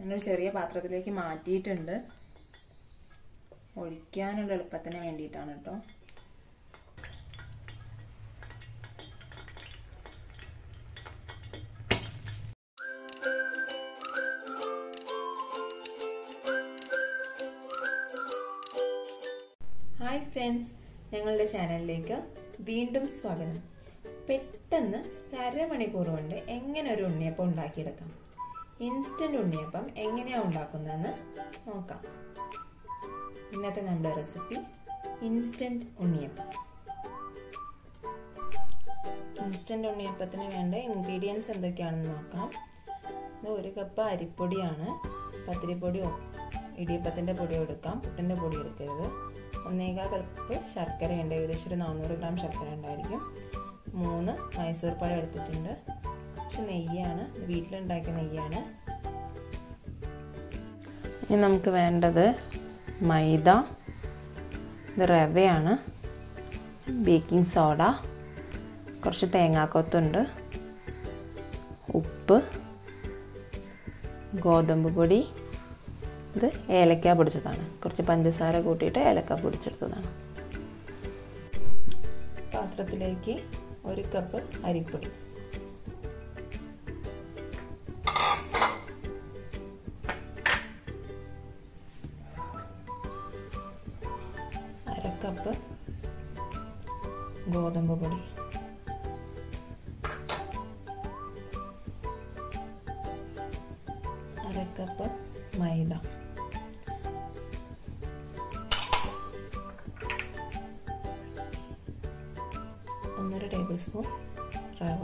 ഞാനൊരു ചെറിയ പാത്രത്തിലേക്ക് മാറ്റിയിട്ടുണ്ട് ഒഴിക്കാനുള്ള എളുപ്പത്തിന് വേണ്ടിയിട്ടാണ് കേട്ടോ ഹായ് ഫ്രണ്ട്സ് ഞങ്ങളുടെ ചാനലിലേക്ക് വീണ്ടും സ്വാഗതം പെട്ടെന്ന് ഒരു അരമണിക്കൂർ കൊണ്ട് എങ്ങനെ ഒരു ഉണ്ണിയപ്പം ഉണ്ടാക്കിയെടുക്കാം ഇൻസ്റ്റന്റ് ഉണ്ണിയപ്പം എങ്ങനെയാണ് ഉണ്ടാക്കുന്നതെന്ന് നോക്കാം ഇന്നത്തെ നമ്മുടെ റെസിപ്പി ഇൻസ്റ്റന്റ് ഉണ്ണിയപ്പം ഇൻസ്റ്റന്റ് ഉണ്ണിയപ്പത്തിന് വേണ്ട ഇൻഗ്രീഡിയൻസ് എന്തൊക്കെയാണെന്ന് നോക്കാം ഇത് ഒരു കപ്പ് അരിപ്പൊടിയാണ് പത്തിരിപ്പൊടിയോ ഇടിയപ്പത്തിൻ്റെ പൊടിയോ എടുക്കാം പുട്ടിൻ്റെ പൊടി എടുക്കരുത് ഒന്നേകാൽ കപ്പ് ശർക്കരയുണ്ട് ഏകദേശം ഒരു നാനൂറ് ഗ്രാം ശർക്കര ഉണ്ടായിരിക്കും മൂന്ന് മൈസൂർ പഴം എടുത്തിട്ടുണ്ട് പക്ഷെ നെയ്യാണ് വീട്ടിലുണ്ടാക്കിയ നെയ്യാണ് ഇനി നമുക്ക് വേണ്ടത് മൈദ ഇത് റവയാണ് ബേക്കിംഗ് സോഡ കുറച്ച് തേങ്ങാക്കൊത്തുണ്ട് ഉപ്പ് ഗോതമ്പ് പൊടി ഇത് ഏലക്ക പൊടിച്ചതാണ് കുറച്ച് പഞ്ചസാര കൂട്ടിയിട്ട് ഏലക്ക പൊടിച്ചെടുത്തതാണ് പാത്രത്തിലേക്ക് ഒരു കപ്പ് അരിപ്പൊടി അര കപ്പ് ഗോതമ്പ് പൊടി അര കപ്പ് മൈദ ഒന്നര ടേബിൾ സ്പൂൺ റവ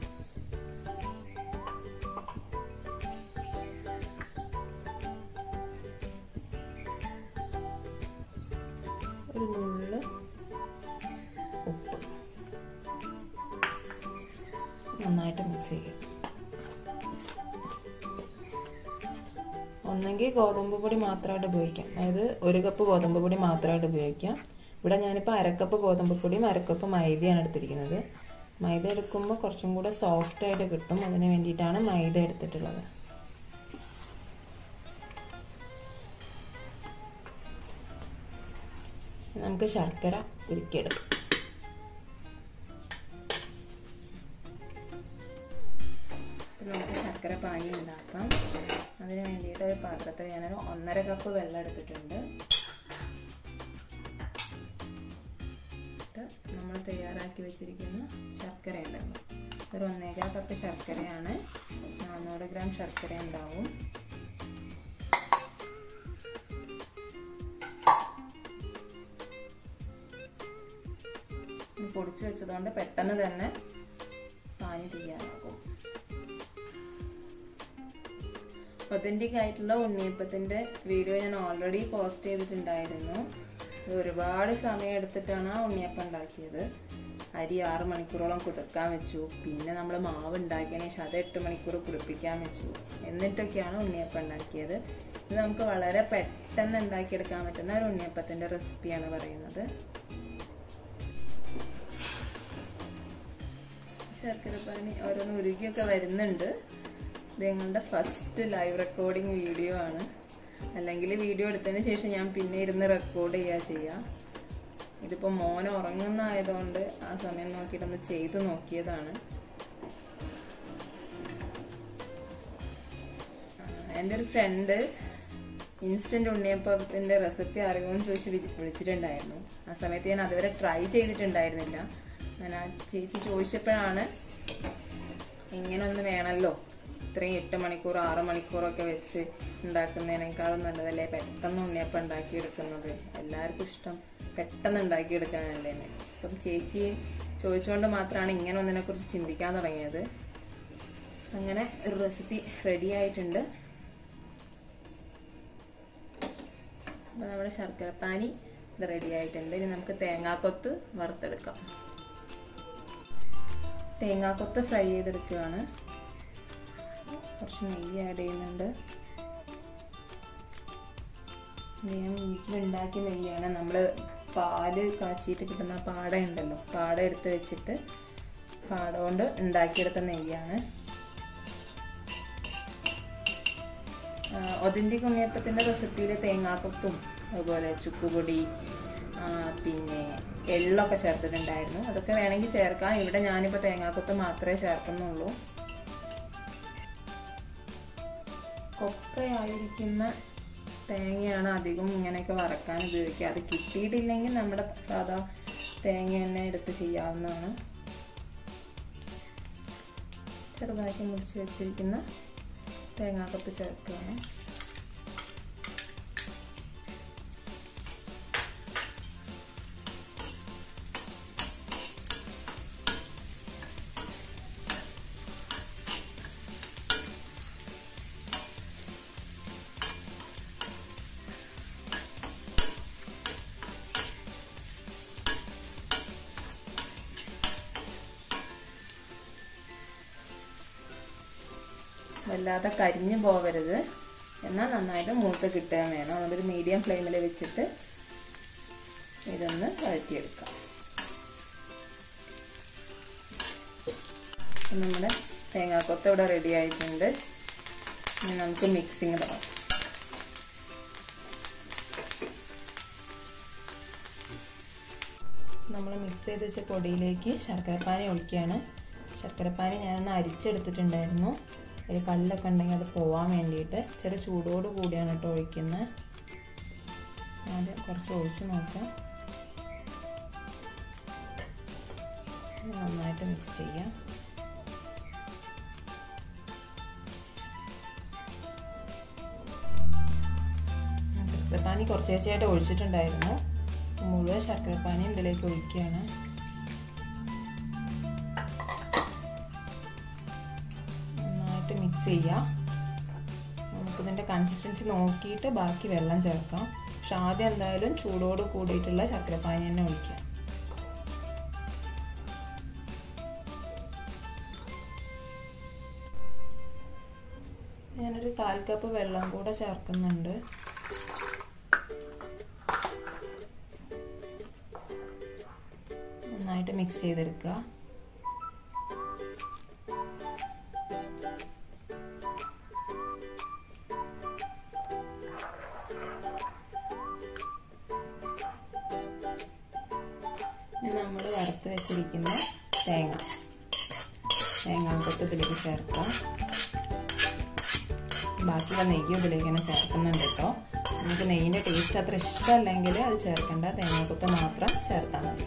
ഒരു നുള്ള് ഉപ്പ് നന്നായിട്ട് മിക്സ് ചെയ്യും ഒന്നെങ്കിൽ ഗോതമ്പ് പൊടി മാത്രമായിട്ട് ഉപയോഗിക്കാം അതായത് ഒരു കപ്പ് ഗോതമ്പ് പൊടി മാത്രമായിട്ട് ഉപയോഗിക്കാം ഇവിടെ ഞാനിപ്പോൾ അരക്കപ്പ് ഗോതമ്പ് പൊടിയും അരക്കപ്പ് മൈദയാണ് എടുത്തിരിക്കുന്നത് മൈദ എടുക്കുമ്പോൾ കുറച്ചും കൂടെ സോഫ്റ്റ് ആയിട്ട് കിട്ടും അതിന് വേണ്ടിയിട്ടാണ് മൈദ എടുത്തിട്ടുള്ളത് നമുക്ക് ശർക്കര ഉരുക്കിയെടുക്കാം നമുക്ക് ശർക്കര പാനി ഉണ്ടാക്കാം അതിന് വേണ്ടിയിട്ട് ഒരു പാത്രത്തിൽ ഞാനൊരു ഒന്നര കപ്പ് വെള്ളം എടുത്തിട്ടുണ്ട് നമ്മൾ തയ്യാറാക്കി വെച്ചിരിക്കുന്ന ശർക്കര ഉണ്ടല്ലോ ഒരു ഒന്നേകാൽ കപ്പ് ശർക്കരയാണ് നാനൂറ് ഗ്രാം ശർക്കര ഉണ്ടാവും പൊടിച്ചു വെച്ചതുകൊണ്ട് പെട്ടെന്ന് തന്നെ പാനി തയ്യാറാക്കും ഒതൻറ്റിക് ആയിട്ടുള്ള ഉണ്ണിയപ്പത്തിൻ്റെ വീഡിയോ ഞാൻ ഓൾറെഡി പോസ്റ്റ് ചെയ്തിട്ടുണ്ടായിരുന്നു ഒരുപാട് സമയം എടുത്തിട്ടാണ് ആ ഉണ്ണിയപ്പം ഉണ്ടാക്കിയത് അരി ആറ് മണിക്കൂറോളം കുതിർക്കാൻ വെച്ചു പിന്നെ നമ്മൾ മാവ് ഉണ്ടാക്കിയതിന് ശേഷം അത് എട്ട് മണിക്കൂർ കുളിപ്പിക്കാൻ വെച്ചു എന്നിട്ടൊക്കെയാണ് ഉണ്ണിയപ്പം ഉണ്ടാക്കിയത് ഇത് നമുക്ക് വളരെ പെട്ടെന്ന് ഉണ്ടാക്കിയെടുക്കാൻ പറ്റുന്ന ഒരു ഉണ്ണിയപ്പത്തിൻ്റെ റെസിപ്പിയാണ് പറയുന്നത് ശർക്കരപ്പാനി ഓരോന്ന് ഉരുകിയൊക്കെ വരുന്നുണ്ട് ഇത് ഞങ്ങളുടെ ഫസ്റ്റ് ലൈവ് റെക്കോർഡിംഗ് വീഡിയോ ആണ് അല്ലെങ്കിൽ വീഡിയോ എടുത്തതിന് ശേഷം ഞാൻ പിന്നെ ഇരുന്ന് റെക്കോർഡ് ചെയ്യുക ചെയ്യാം ഇതിപ്പോൾ മോൻ ഉറങ്ങുന്നതായതുകൊണ്ട് ആ സമയം നോക്കിയിട്ടൊന്ന് ചെയ്ത് നോക്കിയതാണ് എൻ്റെ ഒരു ഫ്രണ്ട് ഇൻസ്റ്റന്റ് ഉണ്ണിയപ്പത്തിൻ്റെ റെസിപ്പി അറിയുമെന്ന് ചോദിച്ച് വിളിച്ചിട്ടുണ്ടായിരുന്നു ആ സമയത്ത് ഞാൻ അതുവരെ ട്രൈ ചെയ്തിട്ടുണ്ടായിരുന്നില്ല ഞാൻ ആ ചേച്ചി ചോദിച്ചപ്പോഴാണ് ഇങ്ങനെ ഒന്ന് വേണമല്ലോ ഇത്രയും എട്ട് മണിക്കൂർ ആറ് മണിക്കൂറൊക്കെ വെച്ച് ഉണ്ടാക്കുന്നതിനേക്കാളും നല്ലതല്ലേ പെട്ടെന്ന് ഉണ്ണിയപ്പം ഉണ്ടാക്കിയെടുക്കുന്നത് എല്ലാവർക്കും ഇഷ്ടം പെട്ടെന്ന് ഉണ്ടാക്കിയെടുക്കാനല്ലേ അപ്പം ചേച്ചി ചോദിച്ചുകൊണ്ട് മാത്രമാണ് ഇങ്ങനെ ഒന്നിനെ കുറിച്ച് ചിന്തിക്കാൻ തുടങ്ങിയത് അങ്ങനെ ഒരു റെസിപ്പി റെഡി ആയിട്ടുണ്ട് അപ്പം നമ്മുടെ ശർക്കരപ്പാനി ഇത് റെഡി ആയിട്ടുണ്ട് ഇനി നമുക്ക് തേങ്ങാക്കൊത്ത് വറുത്തെടുക്കാം തേങ്ങാക്കൊത്ത് ഫ്രൈ ചെയ്തെടുക്കുകയാണ് കുറച്ച് നെയ്യ് ആഡ് ചെയ്യുന്നുണ്ട് ഞാൻ വീട്ടിലുണ്ടാക്കിയ നെയ്യാണ് നമ്മൾ പാല് കാച്ചിയിട്ട് കിട്ടുന്ന പാട ഉണ്ടല്ലോ പാട എടുത്ത് വെച്ചിട്ട് പാട കൊണ്ട് ഉണ്ടാക്കിയെടുത്ത നെയ്യാണ് ഒതന്റിക് ഉണ്ണിയപ്പത്തിൻ്റെ റെസിപ്പിയിൽ തേങ്ങാക്കൊത്തും അതുപോലെ ചുക്കുപൊടി ആ, പിന്നെ എള്ളൊക്കെ ചേർത്തിട്ടുണ്ടായിരുന്നു അതൊക്കെ വേണമെങ്കിൽ ചേർക്കാം ഇവിടെ ഞാനിപ്പോൾ തേങ്ങാക്കൊത്ത് മാത്രമേ ചേർക്കുന്നുള്ളൂ കൊപ്രയായിരിക്കുന്ന തേങ്ങയാണ് അധികം ഇങ്ങനെയൊക്കെ വറക്കാൻ ഉപയോഗിക്കുക അത് കിട്ടിയിട്ടില്ലെങ്കിൽ നമ്മുടെ സാധാ തേങ്ങ തന്നെ എടുത്ത് ചെയ്യാവുന്നതാണ് ചെറുതാക്കി മുറിച്ച് വെച്ചിരിക്കുന്ന തേങ്ങാക്കൊത്ത് ചേർക്കുകയാണ് വല്ലാതെ കരിഞ്ഞു പോകരുത് എന്നാൽ നന്നായിട്ട് മൂത്ത് കിട്ടുക വേണം അതുകൊണ്ട് മീഡിയം ഫ്ലെയിമിൽ വെച്ചിട്ട് ഇതൊന്ന് വഴറ്റിയെടുക്കാം നമ്മുടെ തേങ്ങാക്കൊത്ത് ഇവിടെ റെഡി ആയിട്ടുണ്ട് ഇനി നമുക്ക് മിക്സിങ് തുടങ്ങാം നമ്മൾ മിക്സ് ചെയ്ത് വെച്ച പൊടിയിലേക്ക് ശർക്കരപ്പാനി ഒഴിക്കുകയാണ് ശർക്കരപ്പാനി ഞാനൊന്ന് അരിച്ചെടുത്തിട്ടുണ്ടായിരുന്നു ഒരു കല്ലൊക്കെ ഉണ്ടെങ്കിൽ അത് പോവാൻ വേണ്ടിയിട്ട് ചെറിയ ചൂടോട് കൂടിയാണ് കേട്ടോ ഒഴിക്കുന്നത് ആദ്യം കുറച്ച് ഒഴിച്ച് നോക്കാം നന്നായിട്ട് മിക്സ് ചെയ്യാം ശർക്കരപ്പാനി കുറച്ചേച്ചായിട്ട് ഒഴിച്ചിട്ടുണ്ടായിരുന്നു മുഴുവൻ ശർക്കരപ്പാനി ഇതിലേക്ക് ഒഴിക്കുകയാണ് നന്നായിട്ട് മിക്സ് ചെയ്യാം നമുക്കിതിൻ്റെ കൺസിസ്റ്റൻസി നോക്കിയിട്ട് ബാക്കി വെള്ളം ചേർക്കാം പക്ഷെ ആദ്യം എന്തായാലും ചൂടോട് കൂടിയിട്ടുള്ള ശർക്കരപ്പാനി തന്നെ ഒഴിക്കാം ഞാനൊരു കാൽ കപ്പ് വെള്ളം കൂടെ ചേർക്കുന്നുണ്ട് നന്നായിട്ട് മിക്സ് ചെയ്തെടുക്കുക ഇനി നമ്മൾ വറുത്ത് വെച്ചിരിക്കുന്ന തേങ്ങ തേങ്ങാക്കൊത്ത് ഇതിലേക്ക് ചേർക്കാം ബാക്കിയുള്ള നെയ്യും ഇതിലേക്ക് തന്നെ ചേർക്കുന്നുണ്ട് കേട്ടോ നമുക്ക് നെയ്യിൻ്റെ ടേസ്റ്റ് അത്ര ഇഷ്ടമല്ലെങ്കിൽ അത് ചേർക്കണ്ട തേങ്ങാക്കൊത്ത് മാത്രം ചേർത്താൽ മതി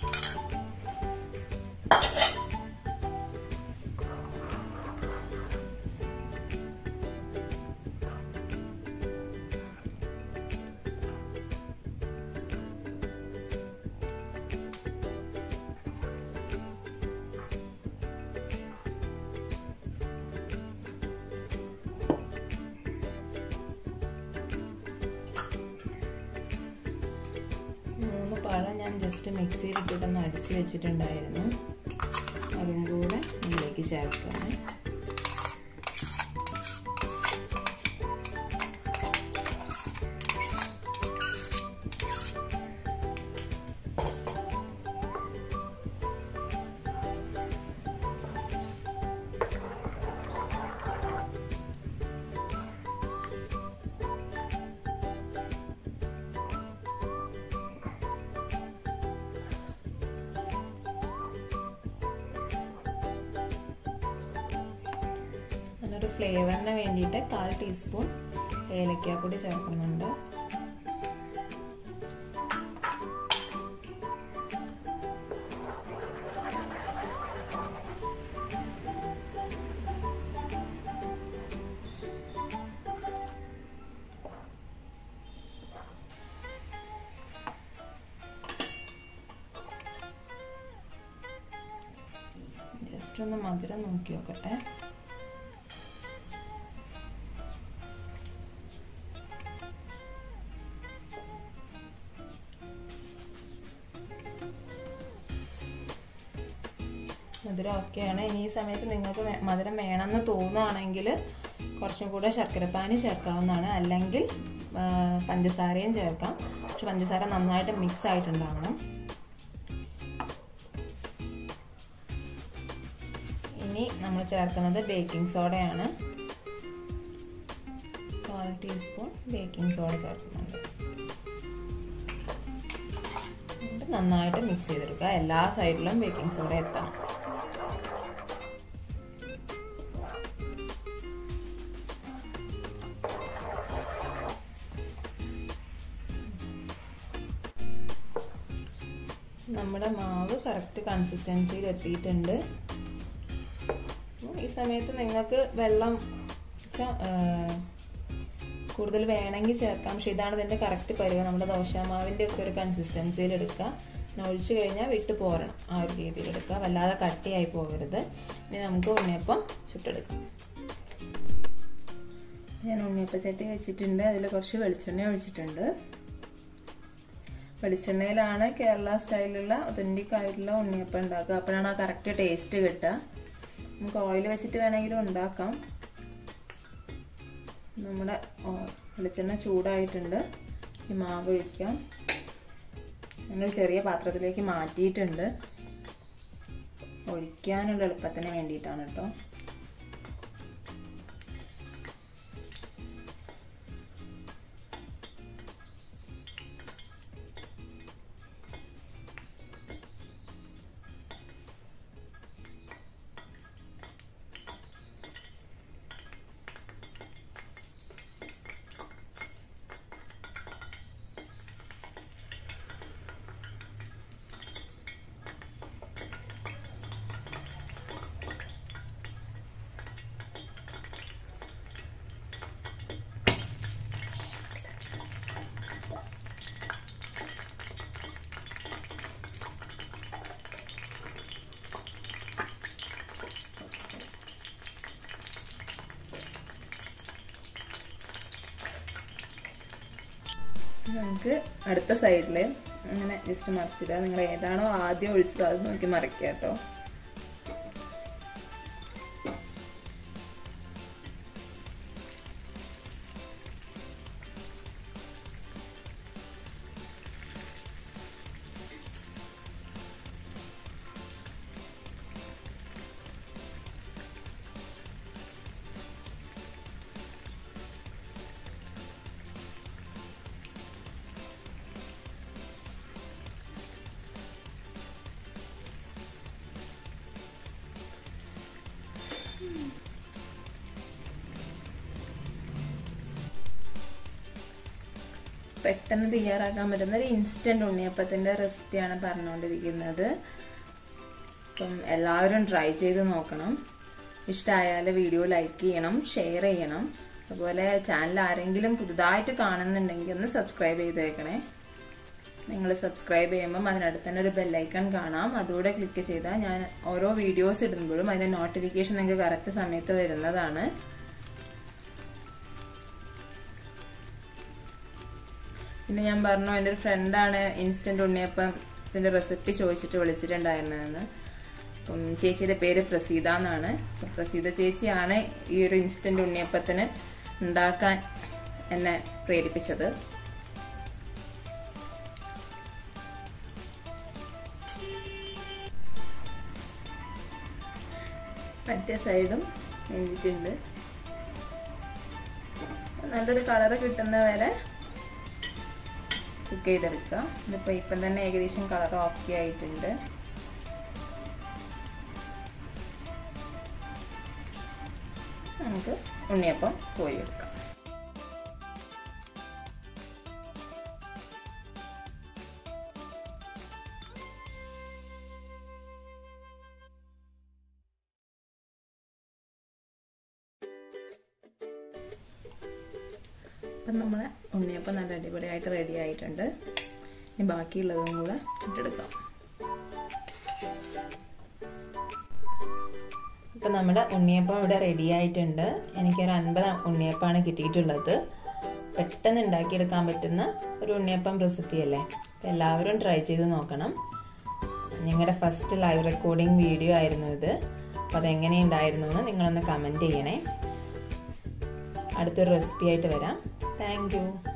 മൂന്ന് പഴം ഞാൻ ജസ്റ്റ് മിക്സിയിലിട്ടിട്ടൊന്ന് അടിച്ച് വെച്ചിട്ടുണ്ടായിരുന്നു അതും കൂടെ ഇതിലേക്ക് ചേർക്കാം നല്ലൊരു ഫ്ലേവറിന് വേണ്ടിയിട്ട് കാൽ ടീസ്പൂൺ ഏലക്കാപ്പൊടി ചേർക്കുന്നുണ്ട് ജസ്റ്റ് ഒന്ന് മധുരം നോക്കി നോക്കട്ടെ മധുരം ഒക്കെയാണ് ഇനി ഈ സമയത്ത് നിങ്ങൾക്ക് മധുരം വേണമെന്ന് തോന്നുകയാണെങ്കിൽ കുറച്ചും കൂടെ ശർക്കരപ്പാനി ചേർക്കാവുന്നതാണ് അല്ലെങ്കിൽ പഞ്ചസാരയും ചേർക്കാം പക്ഷെ പഞ്ചസാര നന്നായിട്ട് മിക്സ് ആയിട്ടുണ്ടാവണം ഇനി നമ്മൾ ചേർക്കുന്നത് ബേക്കിംഗ് സോഡയാണ് കാൽ ടീസ്പൂൺ ബേക്കിംഗ് സോഡ ചേർക്കുന്നുണ്ട് എന്നിട്ട് നന്നായിട്ട് മിക്സ് ചെയ്തെടുക്കുക എല്ലാ സൈഡിലും ബേക്കിംഗ് സോഡ എത്തണം നമ്മുടെ മാവ് കറക്റ്റ് കൺസിസ്റ്റൻസിയിൽ എത്തിയിട്ടുണ്ട് ഈ സമയത്ത് നിങ്ങൾക്ക് വെള്ളം കൂടുതൽ വേണമെങ്കിൽ ചേർക്കാം പക്ഷെ ഇതാണ് ഇതിൻ്റെ കറക്റ്റ് പരുവം നമ്മുടെ ദോശമാവിൻ്റെ ഒക്കെ ഒരു കൺസിസ്റ്റൻസിയിൽ എടുക്കുക പിന്നെ ഒഴിച്ചു കഴിഞ്ഞാൽ വിട്ട് പോരണം ആ ഒരു രീതിയിൽ എടുക്കുക വല്ലാതെ കട്ടിയായി പോകരുത് ഇനി നമുക്ക് ഉണ്ണിയപ്പം ചുട്ടെടുക്കാം ഞാൻ ഉണ്ണിയപ്പ ചട്ടി വെച്ചിട്ടുണ്ട് അതിൽ കുറച്ച് വെളിച്ചെണ്ണ ഒഴിച്ചിട്ടുണ്ട് വെളിച്ചെണ്ണയിലാണ് കേരള സ്റ്റൈലിലുള്ള ഒതൻറ്റിക് ആയിട്ടുള്ള ഉണ്ണിയപ്പം ഉണ്ടാക്കുക അപ്പോഴാണ് ആ കറക്റ്റ് ടേസ്റ്റ് കിട്ടുക നമുക്ക് ഓയിൽ വെച്ചിട്ട് വേണമെങ്കിലും ഉണ്ടാക്കാം നമ്മുടെ വെളിച്ചെണ്ണ ചൂടായിട്ടുണ്ട് ഈ മാവ് ഒഴിക്കാം ഞാനൊരു ചെറിയ പാത്രത്തിലേക്ക് മാറ്റിയിട്ടുണ്ട് ഒഴിക്കാനുള്ള എളുപ്പത്തിന് വേണ്ടിയിട്ടാണ് കേട്ടോ നമുക്ക് അടുത്ത സൈഡിൽ അങ്ങനെ ജസ്റ്റ് മറിച്ചിടുക നിങ്ങൾ ഏതാണോ ആദ്യം ഒഴിച്ചത് അത് നോക്കി മറിക്കുക കേട്ടോ പെട്ടെന്ന് തയ്യാറാക്കാൻ പറ്റുന്ന ഒരു ഇൻസ്റ്റന്റ് ഉണ്ണിയപ്പത്തിന്റെ റെസിപ്പിയാണ് പറഞ്ഞുകൊണ്ടിരിക്കുന്നത് അപ്പം എല്ലാവരും ട്രൈ ചെയ്ത് നോക്കണം ഇഷ്ടമായാൽ വീഡിയോ ലൈക്ക് ചെയ്യണം ഷെയർ ചെയ്യണം അതുപോലെ ചാനൽ ആരെങ്കിലും പുതുതായിട്ട് കാണുന്നുണ്ടെങ്കിൽ ഒന്ന് സബ്സ്ക്രൈബ് ചെയ്തേക്കണേ നിങ്ങൾ സബ്സ്ക്രൈബ് ചെയ്യുമ്പം അതിനടുത്ത് തന്നെ ഒരു ബെല്ലൈക്കൺ കാണാം അതുകൂടെ ക്ലിക്ക് ചെയ്താൽ ഞാൻ ഓരോ വീഡിയോസ് ഇടുമ്പോഴും അതിന്റെ നോട്ടിഫിക്കേഷൻ നിങ്ങൾക്ക് കറക്റ്റ് സമയത്ത് വരുന്നതാണ് പിന്നെ ഞാൻ പറഞ്ഞു എൻ്റെ ഒരു ഫ്രണ്ടാണ് ഇൻസ്റ്റന്റ് ഉണ്ണിയപ്പത്തിന്റെ റെസിപ്പി ചോദിച്ചിട്ട് വിളിച്ചിട്ടുണ്ടായിരുന്നതെന്ന് അപ്പം ചേച്ചിയുടെ പേര് പ്രസീത എന്നാണ് പ്രസീത ചേച്ചിയാണ് ഈ ഒരു ഇൻസ്റ്റന്റ് ഉണ്ണിയപ്പത്തിന് ഉണ്ടാക്കാൻ എന്നെ പ്രേരിപ്പിച്ചത് മറ്റേ സൈഡും വെന്തിട്ടുണ്ട് നല്ലൊരു കളറ് കിട്ടുന്ന വരെ കുക്ക് ചെയ്തെടുക്കുക ഇതിപ്പോൾ ഇപ്പം തന്നെ ഏകദേശം കളർ ഓക്കെ ആയിട്ടുണ്ട് നമുക്ക് ഉണ്ണിയപ്പം കോരി എടുക്കാം അപ്പം നമ്മളെ ഉണ്ണിയപ്പം നല്ല അടിപൊളിയായിട്ട് റെഡി ആയിട്ടുണ്ട് ഇനി ബാക്കിയുള്ളതും കൂടെ ഇട്ടെടുക്കാം അപ്പം നമ്മുടെ ഉണ്ണിയപ്പം ഇവിടെ റെഡി ആയിട്ടുണ്ട് എനിക്കൊരു അൻപത് ഉണ്ണിയപ്പമാണ് കിട്ടിയിട്ടുള്ളത് പെട്ടെന്ന് ഉണ്ടാക്കിയെടുക്കാൻ പറ്റുന്ന ഒരു ഉണ്ണിയപ്പം റെസിപ്പി അല്ലേ അപ്പം എല്ലാവരും ട്രൈ ചെയ്ത് നോക്കണം നിങ്ങളുടെ ഫസ്റ്റ് ലൈവ് റെക്കോർഡിംഗ് വീഡിയോ ആയിരുന്നു ഇത് അപ്പോൾ അതെങ്ങനെയുണ്ടായിരുന്നു എന്ന് നിങ്ങളൊന്ന് കമൻറ്റ് ചെയ്യണേ അടുത്തൊരു റെസിപ്പി ആയിട്ട് വരാം താങ്ക്